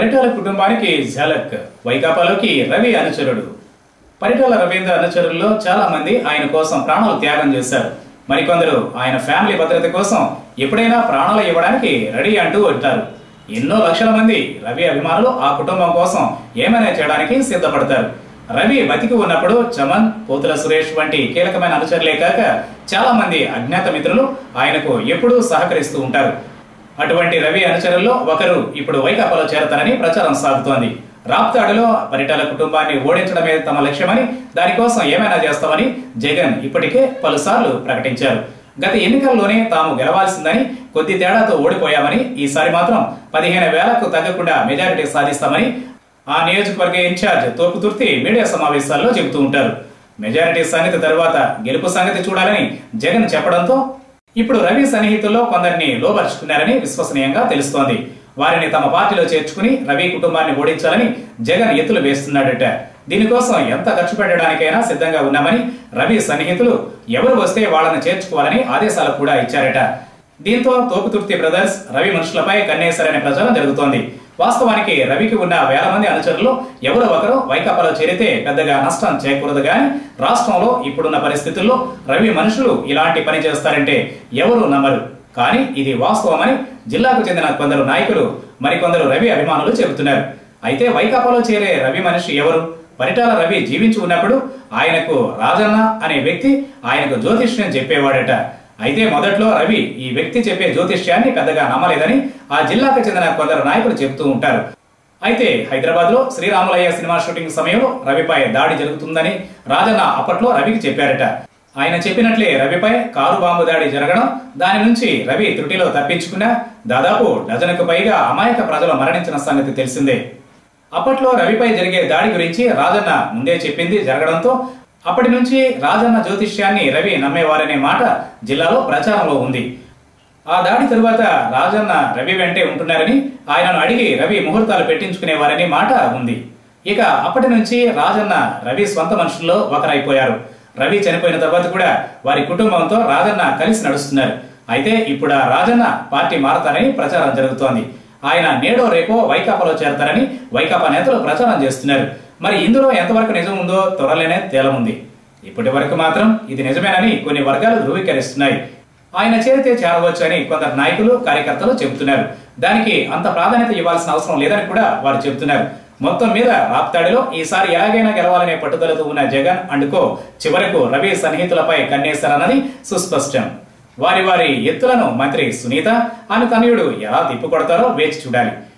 పరిటాల కుటుంబానికి ఝలక్ వైకాపాలోకి రవి అనుచరుడు పరిటాల రవీంద్ర అనుచరుల్లో చాలా మంది ఆయన కోసం ప్రాణాలు త్యాగం చేశారు మరికొందరు ఆయన ఫ్యామిలీ భద్రత కోసం ఎప్పుడైనా ప్రాణాలు ఇవ్వడానికి రెడీ అంటూ ఉంటారు ఎన్నో లక్షల మంది రవి అభిమానులు ఆ కుటుంబం కోసం ఏమైనా చేయడానికి సిద్ధపడతారు రవి బతికి ఉన్నప్పుడు చమన్ పోతుల సురేష్ వంటి కీలకమైన అనుచరులే కాక చాలా మంది అజ్ఞాత మిత్రులు ఆయనకు ఎప్పుడూ సహకరిస్తూ ఉంటారు అటువంటి రవి అనుచరుల్లో ఒకరు ఇప్పుడు వైకాపాలో చేరతారని ప్రచారం సాగుతోంది రాప్తాడులో పరిటాల కుటుంబాన్ని ఓడించడమే తమ లక్ష్యమని దానికోసం ఏమైనా చేస్తామని జగన్ ఇప్పటికే పలుసార్లు ప్రకటించారు గత ఎన్నికల్లోనే తాము గెలవాల్సిందని కొద్ది తేడాతో ఓడిపోయామని ఈసారి మాత్రం పదిహేను వేలకు తగ్గకుండా మెజారిటీ సాధిస్తామని ఆ నియోజకవర్గ ఇన్ఛార్జ్ తోపుతుర్తి మీడియా సమావేశాల్లో చెబుతూ ఉంటారు మెజారిటీ సంగతి తరువాత గెలుపు సంగతి చూడాలని జగన్ చెప్పడంతో ఇప్పుడు రవి సన్నిహితుల్లో కొందరిని లోపరుచుకున్నారని విశ్వసనీయంగా తెలుస్తోంది వారిని తమ పార్టీలో చేర్చుకుని రవి కుటుంబాన్ని ఓడించాలని జగన్ ఎత్తులు వేస్తున్నాడట దీనికోసం ఎంత ఖర్చు పెట్టడానికైనా సిద్ధంగా ఉన్నామని రవి సన్నిహితులు ఎవరు వస్తే వాళ్ళని చేర్చుకోవాలని ఆదేశాలు కూడా ఇచ్చారట దీంతో తోపుతుర్తి బ్రదర్స్ రవి మనుషులపై కన్నేశారనే ప్రచారం జరుగుతోంది వాస్తవానికి రవికి ఉన్న వేల మంది అనుచరులు ఎవరో ఒకరు వైకాపాలో చేరితే పెద్దగా నష్టం చేకూరదు కానీ రాష్ట్రంలో ఇప్పుడున్న పరిస్థితుల్లో రవి మనుషులు ఇలాంటి పని చేస్తారంటే ఎవరు నమ్మరు కానీ ఇది వాస్తవమని జిల్లాకు చెందిన కొందరు నాయకులు మరికొందరు రవి అభిమానులు చెబుతున్నారు అయితే వైకాపాలో చేరే రవి మనిషి ఎవరు పరిటాల రవి జీవించి ఉన్నప్పుడు ఆయనకు రాజన్న అనే వ్యక్తి ఆయనకు జ్యోతిష్యం చెప్పేవాడట అయితే మొదట్లో రవి ఈ వ్యక్తి చెప్పే జ్యోతిష్యాన్ని పెద్దగా నమ్మలేదని ఆ జిల్లాకు చెందిన కొందరు నాయకులు చెబుతూ ఉంటారు అయితే హైదరాబాద్ లో శ్రీరాములయ్య సినిమా షూటింగ్ సమయంలో రవిపై దాడి జరుగుతుందని రాజన్న అప్పట్లో రవికి చెప్పారట ఆయన చెప్పినట్లే రవిపై కారు బాంబు దాడి జరగడం దాని నుంచి రవి త్రుటిలో తప్పించుకున్నా దాదాపు డజనుకు పైగా అమాయక ప్రజలు మరణించిన సంగతి తెలిసిందే అప్పట్లో రవిపై జరిగే దాడి గురించి రాజన్న ముందే చెప్పింది జరగడంతో అప్పటి నుంచి రాజన్న జ్యోతిష్యాన్ని రవి నమ్మేవారనే మాట జిల్లాలో ప్రచారంలో ఉంది ఆ దాడి తరువాత రాజన్న రవి వెంటే ఉంటున్నారని ఆయనను అడిగి రవి ముహూర్తాలు పెట్టించుకునేవారని మాట ఉంది ఇక అప్పటి నుంచి రాజన్న రవి స్వంత మనుషుల్లో ఒకరైపోయారు రవి చనిపోయిన తర్వాత కూడా వారి కుటుంబంతో రాజన్న కలిసి నడుస్తున్నారు అయితే ఇప్పుడు ఆ రాజన్న పార్టీ మారతారని ప్రచారం జరుగుతోంది ఆయన నేడో రేపో వైకాపాలో చేరతారని వైకాపా నేతలు ప్రచారం చేస్తున్నారు మరి ఇందులో ఎంతవరకు నిజం ఉందో త్వరలోనే తేలముంది ఇప్పటి వరకు మాత్రం ఇది నిజమేనని కొన్ని వర్గాలు ధృవీకరిస్తున్నాయి ఆయన చేరితే చేరవచ్చు అని కొందరు నాయకులు కార్యకర్తలు చెబుతున్నారు దానికి అంత ప్రాధాన్యత ఇవ్వాల్సిన అవసరం లేదని కూడా వారు చెబుతున్నారు మొత్తం మీద రాప్తాడిలో ఈసారి ఎలాగైనా గెలవాలనే పట్టుదలతో ఉన్న జగన్ అండుకో చివరకు రవి సన్నిహితులపై కన్నేశారన్నది సుస్పష్టం వారి వారి ఎత్తులను మంత్రి సునీత ఆమె తనయుడు ఎలా తిప్పుకొడతారో వేచి చూడాలి